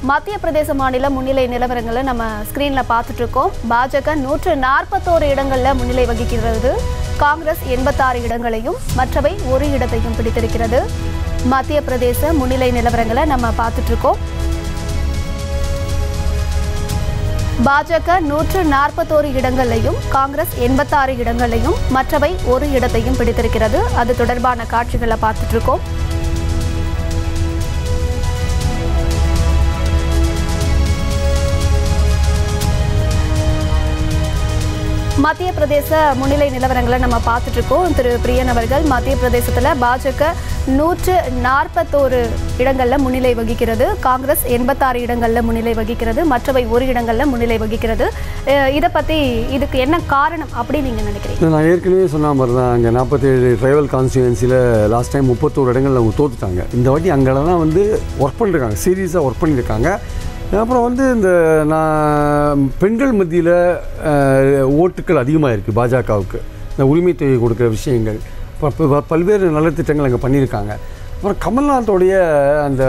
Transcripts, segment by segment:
மத்திய பிரதேச மாநில முன்னிலை நிலவரங்களை நம்ம ஸ்கிரீன்ல பார்த்துட்டு இருக்கோம் பாஜக நூற்று நாற்பத்தோரு இடங்கள்ல முன்னிலை வகிக்கிறது காங்கிரஸ் எண்பத்தாறு இடங்களையும் மற்றவை ஒரு இடத்தையும் பிடித்திருக்கிறது மத்திய பிரதேச முன்னிலை நிலவரங்களை நம்ம பார்த்துட்டு இருக்கோம் பாஜக நூற்று நாற்பத்தோரு இடங்களையும் காங்கிரஸ் எண்பத்தாறு இடங்களையும் மற்றவை ஒரு இடத்தையும் பிடித்திருக்கிறது அது தொடர்பான காட்சிகளை பார்த்துட்டு இருக்கோம் மத்திய பிரதேச முன்னிலை நிலவரங்களை நம்ம பார்த்துட்டு இருக்கோம் திரு பிரியன் அவர்கள் மத்திய பிரதேசத்துல பாஜக நூற்று நாற்பத்தோரு இடங்கள்ல முன்னிலை வகிக்கிறது காங்கிரஸ் எண்பத்தாறு இடங்கள்ல முன்னிலை வகிக்கிறது மற்றவை ஒரு இடங்கள்ல முன்னிலை வகிக்கிறது அஹ் இதை பத்தி இதுக்கு என்ன காரணம் அப்படின்னு நீங்க நினைக்கிறீங்க நான் ஏற்கனவே சொன்ன மாதிரி தான் அங்கே நாற்பத்தேழு ட்ரைவல் கான்ஸ்டியூன்சியில் லாஸ்ட் டைம் முப்பத்தோரு இடங்கள்ல அவங்க தோத்துட்டாங்க இந்த வாட்டி அங்கே தான் வந்து ஒர்க் பண்ணிருக்காங்க சீரியஸாக ஒர்க் பண்ணியிருக்காங்க அப்புறம் வந்து இந்த நான் பெண்கள் மத்தியில் ஓட்டுக்கள் அதிகமாக இருக்குது பாஜகவுக்கு இந்த உரிமை தொகை கொடுக்குற விஷயங்கள் ப- ப- பல்வேறு நலத்திட்டங்கள் அங்கே பண்ணியிருக்காங்க அப்புறம் கமல்நாத்தோடைய அந்த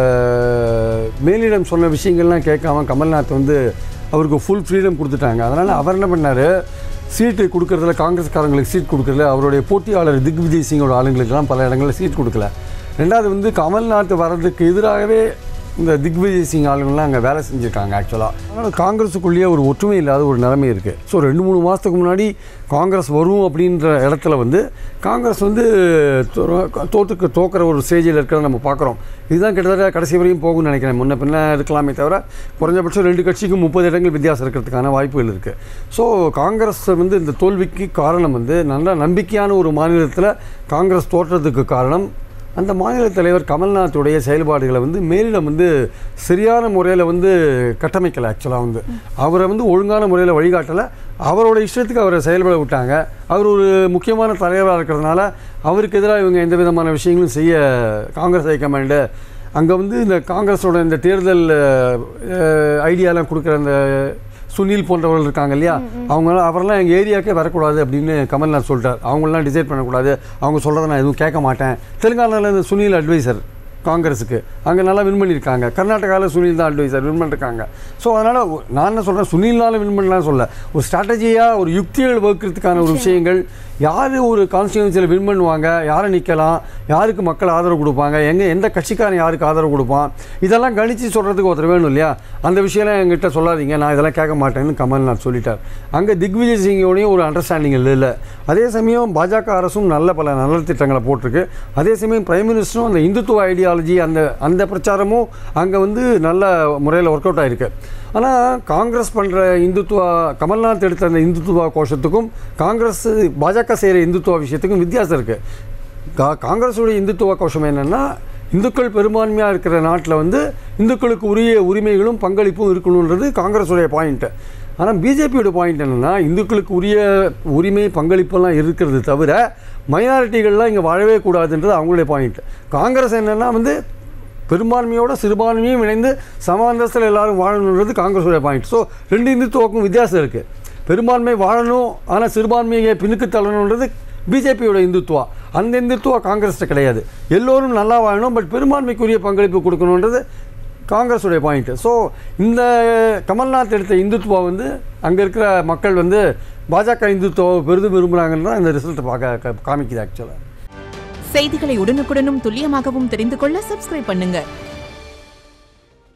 மேலிடம் சொன்ன விஷயங்கள்லாம் கேட்காம கமல்நாத் வந்து அவருக்கு ஃபுல் ஃப்ரீடம் கொடுத்துட்டாங்க அதனால் அவர் என்ன பண்ணார் சீட்டு கொடுக்கறதுல காங்கிரஸ்காரங்களுக்கு சீட் கொடுக்கறதுல அவருடைய போட்டியாளர் திக்விஜய் சிங்கோட ஆளுங்களுக்கெல்லாம் பல இடங்களில் சீட் கொடுக்கல ரெண்டாவது வந்து கமல்நாத் வர்றதுக்கு எதிராகவே இந்த திக்விஜய் சிங் ஆளுங்கள்லாம் அங்கே வேலை செஞ்சுருக்காங்க ஆக்சுவலாக அதனால் காங்கிரஸுக்குள்ளேயே ஒரு ஒற்றுமை இல்லாத ஒரு நிலைமை இருக்குது ஸோ ரெண்டு மூணு மாதத்துக்கு முன்னாடி காங்கிரஸ் வரும் அப்படின்ற இடத்துல வந்து காங்கிரஸ் வந்து தோ- தோத்துக்கு தோக்கிற ஒரு ஸ்டேஜில் இருக்கிறத நம்ம பார்க்குறோம் இதுதான் கிட்டத்தட்ட கடைசி வரையும் போகும்னு நினைக்கிறேன் முன்ன பின்ன இருக்கலாமே தவிர குறைஞ்சபட்சம் ரெண்டு கட்சிக்கும் முப்பது இடங்கள் வித்தியாசம் இருக்கிறதுக்கான வாய்ப்புகள் இருக்குது ஸோ காங்கிரஸ் வந்து இந்த தோல்விக்கு காரணம் வந்து நல்ல நம்பிக்கையான ஒரு மாநிலத்தில் காங்கிரஸ் தோற்றத்துக்கு காரணம் அந்த மாநில தலைவர் கமல்நாத்துடைய செயல்பாடுகளை வந்து மேலிடம் வந்து சரியான முறையில் வந்து கட்டமைக்கலை ஆக்சுவலாக வந்து அவரை வந்து ஒழுங்கான முறையில் வழிகாட்டலை அவரோட இஷ்டத்துக்கு அவரை செயல்பட விட்டாங்க அவர் ஒரு முக்கியமான தலைவராக இருக்கிறதுனால அவருக்கு எதிராக இவங்க எந்த விதமான விஷயங்களும் செய்ய காங்கிரஸ் ஹைகமாண்டு அங்கே வந்து இந்த காங்கிரஸோட இந்த தேர்தல் ஐடியாலாம் கொடுக்குற அந்த சுனில் போன்றவர்கள் இருக்காங்க இல்லையா அவங்களாம் அவரெல்லாம் எங்கள் ஏரியாக்கே வரக்கூடாது அப்படின்னு கமல்நாத் சொல்லிட்டார் அவங்களெலாம் டிசைட் பண்ணக்கூடாது அவங்க சொல்கிறத நான் எதுவும் கேட்க மாட்டேன் தெலுங்கானாவில் இந்த சுனில் அட்வைசர் காங்கிரஸுக்கு அங்கே நல்லா வின் பண்ணியிருக்காங்க கர்நாடகாவில் சுனில் தான் அட்வைசர் வின் பண்ணிருக்காங்க ஸோ அதனால் நான் என்ன சொல்கிறேன் சுனில்னால வின் பண்ணலாம் சொல்ல ஒரு ஸ்ட்ராட்டஜியாக ஒரு யுக்திகள் வகுக்கிறதுக்கான ஒரு விஷயங்கள் யார் ஒரு கான்ஸ்டியூன்சியில் வின் பண்ணுவாங்க யாரை நிற்கலாம் யாருக்கு மக்கள் ஆதரவு கொடுப்பாங்க எங்கே எந்த கட்சிக்காரன் யாருக்கு ஆதரவு கொடுப்பான் இதெல்லாம் கணிச்சு சொல்கிறதுக்கு ஒருத்தர் வேணும் இல்லையா அந்த விஷயம்லாம் என்கிட்ட சொல்லாதீங்க நான் இதெல்லாம் கேட்க மாட்டேன்னு கமல்நாத் சொல்லிட்டார் அங்கே திக்விஜய் சிங்கோடையும் ஒரு அண்டர்ஸ்டாண்டிங் இல்லை அதே சமயம் பாஜக அரசும் நல்ல பல நலத்திட்டங்களை போட்டிருக்கு அதே சமயம் பிரைம் மினிஸ்டரும் அந்த இந்துத்துவ ஐடியாலஜி அந்த அந்த பிரச்சாரமும் அங்கே வந்து நல்ல முறையில் ஒர்க் அவுட் ஆயிருக்கு ஆனால் காங்கிரஸ் பண்ணுற இந்துத்துவா கமல்நாத் எடுத்த அந்த இந்துத்துவா கோஷத்துக்கும் காங்கிரஸ் பாஜக செய்கிற இந்துத்துவா விஷயத்துக்கும் வித்தியாசம் இருக்குது கா காங்கிரஸுடைய இந்துத்துவ கோஷம் என்னென்னா இந்துக்கள் பெரும்பான்மையாக இருக்கிற நாட்டில் வந்து இந்துக்களுக்கு உரிய உரிமைகளும் பங்களிப்பும் இருக்கணுன்றது காங்கிரஸுடைய பாயிண்ட்டு ஆனால் பிஜேபியோட பாயிண்ட் என்னென்னா இந்துக்களுக்கு உரிய உரிமை பங்களிப்பெல்லாம் இருக்கிறது தவிர மைனாரிட்டிகள்லாம் இங்கே வாழவே கூடாதுன்றது அவங்களுடைய பாயிண்ட் காங்கிரஸ் என்னென்னா வந்து பெரும்பான்மையோட சிறுபான்மையும் இணைந்து சம அந்தஸ்தில் எல்லாரும் வாழணுன்றது காங்கிரஸுடைய பாயிண்ட் ஸோ ரெண்டு இந்துத்துவக்கும் வித்தியாசம் இருக்குது பெரும்பான்மை வாழணும் ஆனால் சிறுபான்மையை பின்னுக்கு தள்ளணுன்றது பிஜேபியோட இந்துத்துவா அந்த இந்துத்துவா காங்கிரஸ்ட்ட கிடையாது எல்லோரும் நல்லா வாழணும் பட் பெரும்பான்மைக்குரிய பங்களிப்பு கொடுக்கணுன்றது காங்கிரஸுடைய பாயிண்ட்டு ஸோ இந்த கமல்நாத் எடுத்த இந்துத்துவா வந்து அங்கே இருக்கிற மக்கள் வந்து பாஜக இந்துத்துவ பெரிதும் விரும்புகிறாங்கன்னு தான் இந்த ரிசல்ட்டை பார்க்க காமிக்குது ஆக்சுவலாக செய்திகளை உடனுக்குடனும் துல்லியமாகவும் தெரிந்து கொள்ள சப்ஸ்கிரைப் பண்ணுங்க